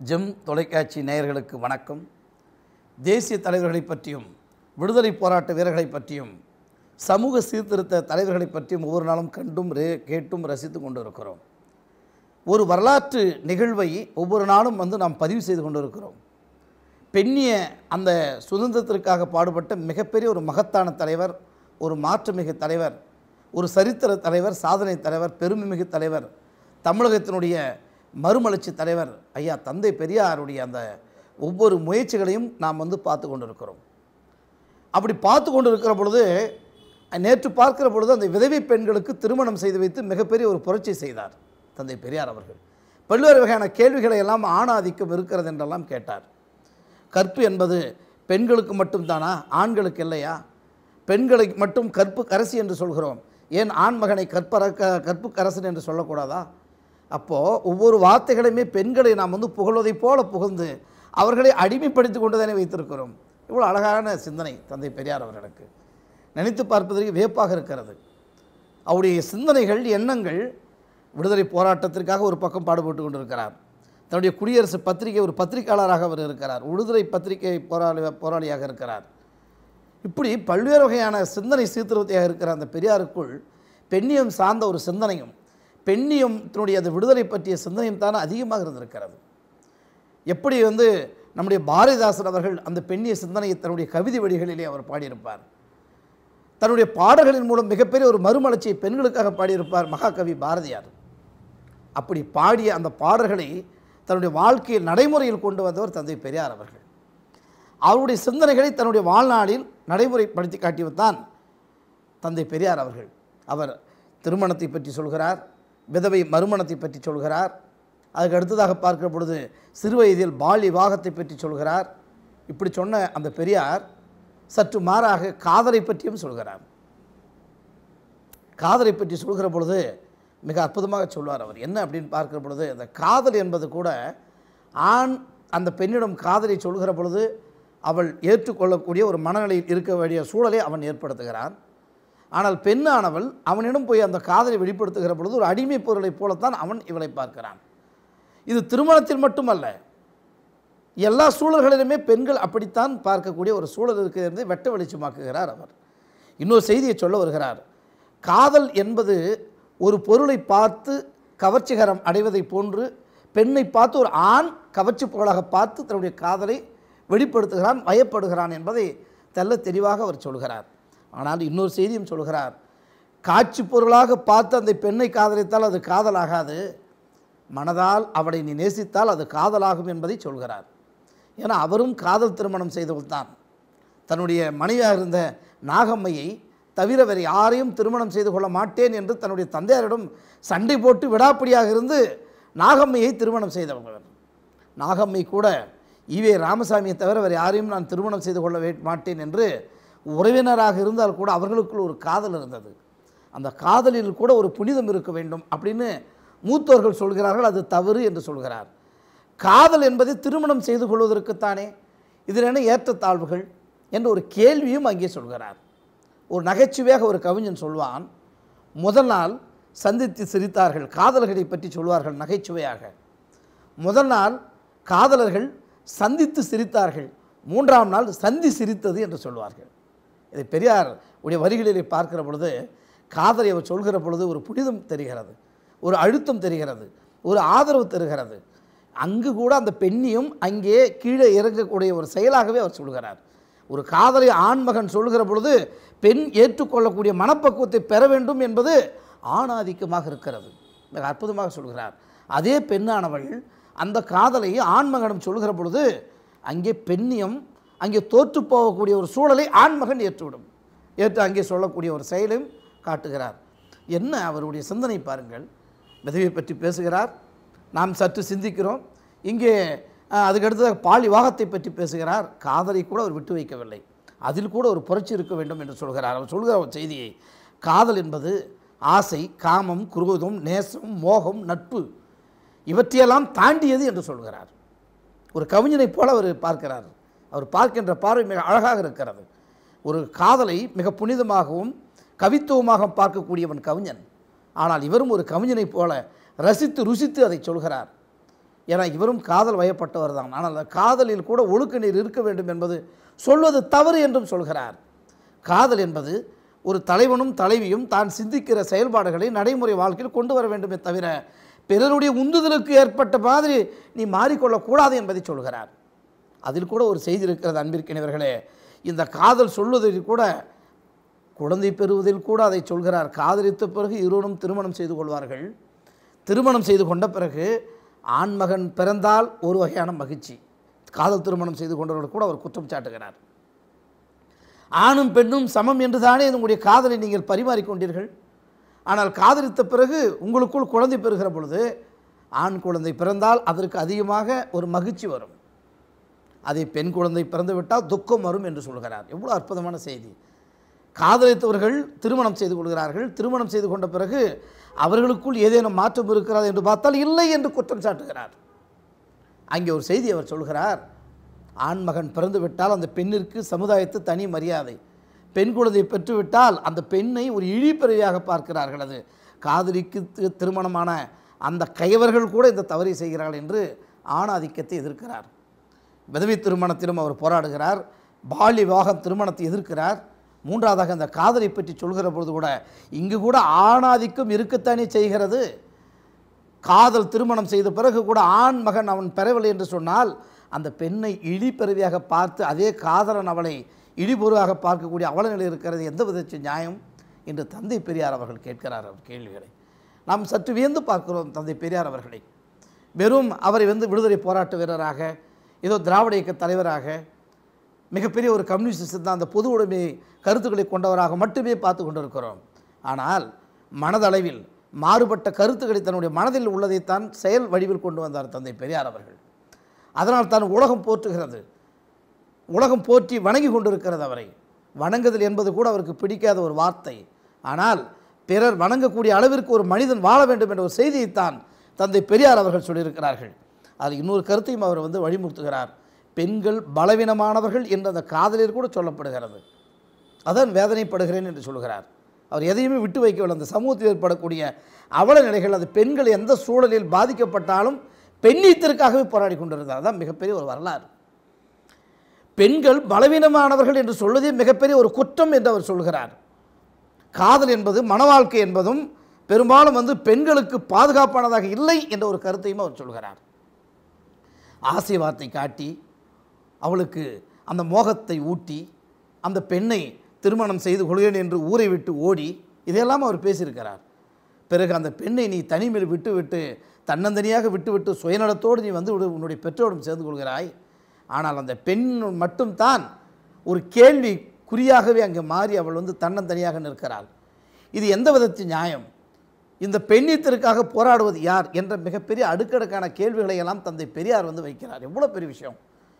GeM தொலைக்காட்சி நேயர்களுக்கு வணக்கம் தேசிய தலைவர்களை பற்றியும் விடுதலை போராட்ட வீரர்களை பற்றியும் சமூக சீர்திருத்த தலைவர்களை பற்றியும் ஒவ்வொரு நாளும் கண்டும் ரே கேட்டும் ரசித்து கொண்டு இருக்கிறோம் ஒரு வரலாற்று நிகழ்வை ஒவ்வொரு நாளும் வந்து நாம் பதிவு செய்து கொண்டு இருக்கிறோம் பெண்ணிய அந்த சுதந்திரத்திற்காக பாடுபட்ட மிகப்பெரிய ஒரு மகத்தான தலைவர் ஒரு மாற்றுமிகு தலைவர் ஒரு சரித்திர தலைவர் சாதனை தலைவர் பெருமைமிகு தலைவர் தமிழகத்தினுடைய மறுமலர்ச்சி தலைவர் ஐயா தந்தை பெரியாருடைய அந்த ஒவ்வொரு முயற்சிகளையும் நாம் வந்து பார்த்து கொண்டிருக்கிறோம் அப்படி பார்த்து கொண்டு இருக்கிற பொழுது நேற்று பார்க்கிற பொழுது அந்த விதவை பெண்களுக்கு திருமணம் செய்து வைத்து மிகப்பெரிய ஒரு புரட்சி செய்தார் தந்தை பெரியார் அவர்கள் பல்வேறு வகையான கேள்விகளை எல்லாம் ஆணாதிக்கம் இருக்கிறது என்றெல்லாம் கேட்டார் கற்பு என்பது பெண்களுக்கு மட்டும்தானா ஆண்களுக்கு இல்லையா பெண்களை மட்டும் கற்பு கரசி என்று சொல்கிறோம் ஏன் ஆண் மகனை கற்பர க கற்பு கரசன் என்று சொல்லக்கூடாதா அப்போது ஒவ்வொரு வார்த்தைகளையுமே பெண்களை நாம் வந்து புகழ்வதைப் போல புகழ்ந்து அவர்களை அடிமைப்படுத்தி கொண்டு தானே வைத்திருக்கிறோம் இவ்வளோ அழகான சிந்தனை தந்தை பெரியார் அவர்களுக்கு நினைத்து பார்ப்பதற்கு வியப்பாக இருக்கிறது அவருடைய சிந்தனைகள் எண்ணங்கள் விடுதலை போராட்டத்திற்காக ஒரு பக்கம் பாடுபட்டு கொண்டிருக்கிறார் தன்னுடைய குடியரசு பத்திரிகை ஒரு பத்திரிகையாளராக அவர் இருக்கிறார் விடுதலை பத்திரிகை போராளி போராளியாக இருக்கிறார் இப்படி பல்வேறு வகையான சிந்தனை சீர்திருத்தியாக இருக்கிற அந்த பெரியாருக்குள் பெண்ணியம் சார்ந்த ஒரு சிந்தனையும் பெண்ணியத்தினுடைய அந்த விடுதலை பற்றிய சிந்தனையும் தானே அதிகமாக இருந்திருக்கிறது எப்படி வந்து நம்முடைய பாரதிதாசன் அவர்கள் அந்த பெண்ணிய சிந்தனையை தன்னுடைய கவிதை வழிகளிலே அவர் பாடியிருப்பார் தன்னுடைய பாடல்களின் மூலம் மிகப்பெரிய ஒரு மறுமலர்ச்சியை பெண்களுக்காக பாடியிருப்பார் மகாகவி பாரதியார் அப்படி பாடிய அந்த பாடல்களை தன்னுடைய வாழ்க்கையில் நடைமுறையில் கொண்டு வந்தவர் தந்தை பெரியார் அவர்கள் அவருடைய சிந்தனைகளை தன்னுடைய வாழ்நாளில் நடைமுறைப்படுத்தி காட்டியவர் தந்தை பெரியார் அவர்கள் அவர் திருமணத்தை பற்றி சொல்கிறார் விதவை மறுமணத்தை பற்றி சொல்கிறார் அதுக்கு அடுத்ததாக பார்க்கிற பொழுது சிறு வயதில் பால் விவாகத்தை பற்றி சொல்கிறார் இப்படி சொன்ன அந்த பெரியார் சற்று மாறாக காதலை பற்றியும் சொல்கிறார் காதலை பற்றி சொல்கிற பொழுது மிக அற்புதமாக சொல்வார் அவர் என்ன அப்படின்னு பார்க்கிற பொழுது அந்த காதல் என்பது கூட ஆண் அந்த பெண்ணிடம் காதலை சொல்கிற பொழுது அவள் ஏற்றுக்கொள்ளக்கூடிய ஒரு மனநிலையில் இருக்க வேண்டிய சூழலை அவன் ஏற்படுத்துகிறான் ஆனால் பெண்ணானவள் அவனிடம் போய் அந்த காதலை வெளிப்படுத்துகிற பொழுது ஒரு அடிமை பொருளைப் போலத்தான் அவன் இவளை பார்க்கிறான் இது திருமணத்தில் மட்டுமல்ல எல்லா சூழல்களிலுமே பெண்கள் அப்படித்தான் பார்க்கக்கூடிய ஒரு சூழல் இருக்கிறது வெட்ட வெளிச்சமாக்குகிறார் அவர் இன்னொரு செய்தியை சொல்ல வருகிறார் காதல் என்பது ஒரு பொருளை பார்த்து கவர்ச்சிகரம் அடைவதை போன்று பெண்ணை பார்த்து ஒரு ஆண் கவர்ச்சி பொருளாக பார்த்து தன்னுடைய காதலை வெளிப்படுத்துகிறான் வயப்படுகிறான் என்பதை தெல்ல தெளிவாக அவர் சொல்கிறார் ஆனால் இன்னொரு செய்தியும் சொல்கிறார் காட்சி பொருளாக பார்த்து அந்த பெண்ணை காதலித்தால் அது காதலாகாது மனதால் அவளை நீ நேசித்தால் அது காதலாகும் என்பதை சொல்கிறார் ஏன்னா அவரும் காதல் திருமணம் செய்தவள் தான் தன்னுடைய மனைவியாக இருந்த நாகம்மையை தவிர வேறு யாரையும் திருமணம் செய்து கொள்ள மாட்டேன் என்று தன்னுடைய தந்தையாரிடம் சண்டை போட்டு விடாப்பிடியாக இருந்து நாகம்மையை திருமணம் செய்தவங்க நாகம்மை கூட ஈவே ராமசாமியை தவிர வேறு யாரையும் நான் திருமணம் செய்து கொள்ள வே- மாட்டேன் என்று உறவினராக இருந்தால் கூட அவர்களுக்குள் ஒரு காதல் இருந்தது அந்த காதலில் கூட ஒரு புனிதம் இருக்க வேண்டும் அப்படின்னு மூத்தோர்கள் சொல்கிறார்கள் அது தவறு என்று சொல்கிறார் காதல் என்பது திருமணம் செய்து கொள்வதற்குத்தானே இதில் என்ன ஏற்றத்தாழ்வுகள் என்ற ஒரு கேள்வியும் அங்கே சொல்கிறார் ஒரு நகைச்சுவையாக ஒரு கவிஞன் சொல்வான் முதல் நாள் சந்தித்து சிரித்தார்கள் காதல்களை பற்றி சொல்வார்கள் நகைச்சுவையாக முதல் நாள் காதலர்கள் சந்தித்து சிரித்தார்கள் மூன்றாம் நாள் சந்தி சிரித்தது என்று சொல்வார்கள் இதை பெரியார் உடைய வரிகளிலே பார்க்கிற பொழுது காதலை அவர் சொல்கிற பொழுது ஒரு புனிதம் தெரிகிறது ஒரு அழுத்தம் தெரிகிறது ஒரு ஆதரவு தருகிறது அங்கு கூட அந்த பெண்ணியும் அங்கே கீழே இறங்கக்கூடிய ஒரு செயலாகவே அவர் சொல்கிறார் ஒரு காதலை ஆண்மகன் சொல்கிற பொழுது பெண் ஏற்றுக்கொள்ளக்கூடிய மனப்பக்குவத்தை பெற வேண்டும் என்பது ஆணாதிக்கமாக இருக்கிறது மிக அற்புதமாக சொல்கிறார் அதே பெண்ணானவள் அந்த காதலை ஆண்மகனும் சொல்கிற பொழுது அங்கே பெண்ணியம் அங்கே தோற்று போகக்கூடிய ஒரு சூழலை ஆண்மகன் ஏற்றுவிடும் ஏற்று அங்கே சொல்லக்கூடிய ஒரு செயலையும் காட்டுகிறார் என்ன அவருடைய சிந்தனை பாருங்கள் விதவியை பற்றி பேசுகிறார் நாம் சற்று சிந்திக்கிறோம் இங்கே அஹ், அதுக்கு அடுத்ததாக பால் விவாகத்தை பற்றி பேசுகிறார் காதலை கூட அவர் விட்டு வைக்கவில்லை அதில் கூட ஒரு புரட்சி இருக்க வேண்டும் என்று சொல்கிறார் அவர் சொல்கிற ஒரு செய்தியை காதல் என்பது ஆசை காமம் குரோதம் நேசம் மோகம் நட்பு இவற்றையெல்லாம் தாண்டியது என்று சொல்கிறார் ஒரு கவிஞனைப் போல அவர் பார்க்கிறார் அவர் பார்க்கின்ற பார்வை மிக அழகாக இருக்கிறது ஒரு காதலை மிக புனிதமாகவும் கவித்துவமாக பார்க்கக்கூடியவன் கவிஞன் ஆனால் இவரும் ஒரு கவிஞனைப் போல ரசித்து ருசித்து அதை சொல்கிறார் ஏன்னா இவரும் காதல் வயப்பட்டவர் தான் ஆனால் அந்த காதலில் கூட ஒழுக்க நீர் இருக்க வேண்டும் என்பது சொல்வது தவறு என்றும் சொல்கிறார் காதல் என்பது ஒரு தலைவனும் தலைவியும் தான் சிந்திக்கிற செயல்பாடுகளை நடைமுறை வாழ்க்கையில் கொண்டு வர வேண்டுமே தவிர பிறருடைய உந்துதலுக்கு ஏற்பட்ட மாதிரி நீ மாறிக்கொள்ளக்கூடாது என்பதை சொல்கிறார் அதில் கூட ஒரு செய்தி இருக்கிறது அன்பிற்கினவர்களே இந்த காதல் சொல்வதில் கூட குழந்தை பெறுவதில் கூட அதை சொல்கிறார் காதலித்த பிறகு இருவரும் திருமணம் செய்து கொள்வார்கள் திருமணம் செய்து கொண்ட பிறகு ஆண்மகன் பிறந்தால் ஒரு வகையான மகிழ்ச்சி காதல் திருமணம் செய்து கொண்டவர்கள் கூட அவர் குற்றம் சாட்டுகிறார் ஆணும் பெண்ணும் சமம் என்று தானே உங்களுடைய காதலை நீங்கள் பரிமாறிக்கொண்டீர்கள் ஆனால் காதலித்த பிறகு உங்களுக்குள் குழந்தை பெறுகிற பொழுது ஆண் குழந்தை பிறந்தால் அதற்கு அதிகமாக ஒரு மகிழ்ச்சி வரும் அதே பெண் குழந்தை பிறந்து விட்டால் துக்கம் வரும் என்று சொல்கிறார் எவ்வளோ அற்புதமான செய்தி காதலித்தவர்கள் திருமணம் செய்து கொள்கிறார்கள் திருமணம் செய்து கொண்ட பிறகு அவர்களுக்குள் ஏதேனும் மாற்றம் இருக்கிறது என்று பார்த்தால் இல்லை என்று குற்றம் சாட்டுகிறார் அங்கே ஒரு செய்தி அவர் சொல்கிறார் ஆண்மகன் பிறந்து விட்டால் அந்த பெண்ணிற்கு சமுதாயத்து தனி மரியாதை பெண் குழந்தை பெற்றுவிட்டால் அந்த பெண்ணை ஒரு இழிப்பிறவியாக பார்க்கிறார்கள் அது காதலிக்கு தி- திருமணமான அந்த கைவர்கள் கூட இந்த தவறை செய்கிறார்கள் என்று ஆணாதிக்கத்தை எதிர்க்கிறார் விதவை திருமணத்திலும் அவர் போராடுகிறார் பால்ய விவாகம் திருமணத்தை எதிர்க்கிறார் மூன்றாவதாக அந்த காதலை பற்றி சொல்கிற பொழுது கூட இங்கு கூட ஆணாதிக்கம் இருக்கத்தானே செய்கிறது காதல் திருமணம் செய்த பிறகு கூட ஆண் மகன் அவன் பெறவில்லை என்று சொன்னால் அந்த பெண்ணை இழிப்பெருவியாக பார்த்து அதே காதலன் அவளை இழிபொருவாக பார்க்கக்கூடிய அவல நிலை இருக்கிறது எந்த விதத்தில் நியாயம் என்று தந்தை பெரியார் அவர்கள் கேட்கிறார் அவர் கேள்விகளை நாம் சற்று வியந்து பார்க்கிறோம் தந்தை பெரியார் அவர்களை வெறும் அவரை வந்து விடுதலை போராட்ட வீரராக ஏதோ திராவிட இயக்க தலைவராக மிகப்பெரிய ஒரு கம்யூனிஸ்ட் சித்தாந்த பொது உடைமை கருத்துக்களை கொண்டவராக மட்டுமே பார்த்து கொண்டிருக்கிறோம் ஆனால் மனதளவில் மாறுபட்ட கருத்துக்களை தன்னுடைய மனதில் உள்ளதைத்தான் செயல் வடிவில் கொண்டு வந்தார் தந்தை பெரியார் அவர்கள் அதனால் தான் உலகம் போற்றுகிறது உலகம் போற்றி வணங்கி கொண்டிருக்கிறது அவரை வணங்குதல் என்பது கூட அவருக்கு பிடிக்காத ஒரு வார்த்தை ஆனால் பிறர் வணங்கக்கூடிய அளவிற்கு ஒரு மனிதன் வாழ வேண்டும் என்ற ஒரு செய்தியைத்தான் தந்தை பெரியார் அவர்கள் சொல்லியிருக்கிறார்கள் அது இன்னொரு கருத்தையும் அவர் வந்து வழிமுறுத்துகிறார் பெண்கள் பலவீனமானவர்கள் என்ற அந்த காதலில் கூட சொல்லப்படுகிறது அதான் வேதனைப்படுகிறேன் என்று சொல்கிறார் அவர் எதையுமே விட்டு வைக்கவில்லை அந்த சமூகத்தில் ஏற்படக்கூடிய அவல நிலைகள் அது பெண்கள் எந்த சூழலில் பாதிக்கப்பட்டாலும் பெண்ணீத்திற்காகவே போராடி கொண்டிருந்தார் அதான் மிகப்பெரிய ஒரு வரலாறு பெண்கள் பலவீனமானவர்கள் என்று சொல்வதே மிகப்பெரிய ஒரு குற்றம் என்று அவர் சொல்கிறார் காதல் என்பது மன வாழ்க்கை என்பதும் பெரும்பாலும் வந்து பெண்களுக்கு பாதுகாப்பானதாக இல்லை என்ற ஒரு கருத்தையும் அவர் சொல்கிறார் ஆசை வார்த்தை காட்டி அவளுக்கு அந்த மோகத்தை ஊட்டி அந்த பெண்ணை திருமணம் செய்து கொள்கிறேன் என்று ஊரை விட்டு ஓடி இதையெல்லாம் அவர் பேசியிருக்கிறார் பிறகு அந்த பெண்ணை நீ தனிமையில் விட்டு விட்டு தன்னந்தனியாக விட்டு விட்டு சுயநலத்தோடு நீ வந்து விடு- உன்னுடைய பெற்றோரும் சேர்ந்து கொள்கிறாய் ஆனால் அந்த பெண் மட்டும்தான் ஒரு கேள்வி குறியாகவே அங்கே மாறி அவள் வந்து தன்னந்தனியாக நிற்கிறாள் இது எந்த விதத்தில் நியாயம் இந்த பெண்ணியத்திற்காக போராடுவது யார் என்ற மிகப்பெரிய அடுக்கடுக்கான கேள்விகளை எல்லாம் தந்தை பெரியார் வந்து வைக்கிறார் எவ்வளோ பெரிய விஷயம்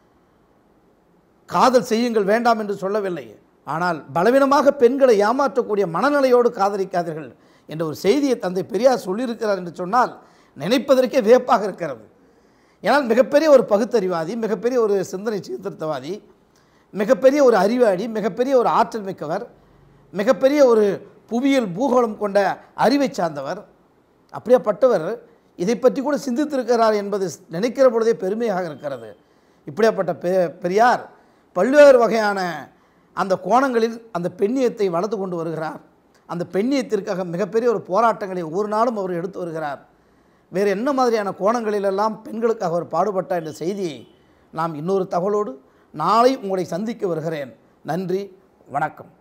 காதல் செய்யுங்கள் வேண்டாம் என்று சொல்லவில்லை ஆனால் பலவீனமாக பெண்களை ஏமாற்றக்கூடிய மனநிலையோடு காதலிக்காதீர்கள் என்ற ஒரு செய்தியை தந்தை பெரியார் சொல்லியிருக்கிறார் என்று சொன்னால் நினைப்பதற்கே வியப்பாக இருக்கிறது ஏன்னால் மிகப்பெரிய ஒரு பகுத்தறிவாதி மிகப்பெரிய ஒரு சிந்தனை சீர்திருத்தவாதி மிகப்பெரிய ஒரு அறிவாளி மிகப்பெரிய ஒரு ஆற்றல் மிக்கவர் மிகப்பெரிய ஒரு புவியியல் பூகோளம் கொண்ட அறிவை சார்ந்தவர் அப்படியாப்பட்டவர் இதை பற்றி கூட சிந்தித்திருக்கிறார் என்பது நினைக்கிற பொழுதே பெருமையாக இருக்கிறது இப்படியாப்பட்ட பெ பெரியார் பல்வேறு வகையான அந்த கோணங்களில் அந்த பெண்ணியத்தை வளர்த்து கொண்டு வருகிறார் அந்த பெண்ணியத்திற்காக மிகப்பெரிய ஒரு போராட்டங்களை ஒவ்வொரு நாளும் அவர் எடுத்து வருகிறார் வேறு என்ன மாதிரியான கோணங்களிலெல்லாம் பெண்களுக்காக அவர் பாடுபட்டார் என்ற செய்தியை நாம் இன்னொரு தகவலோடு நாளை உங்களை சந்திக்க வருகிறேன் நன்றி வணக்கம்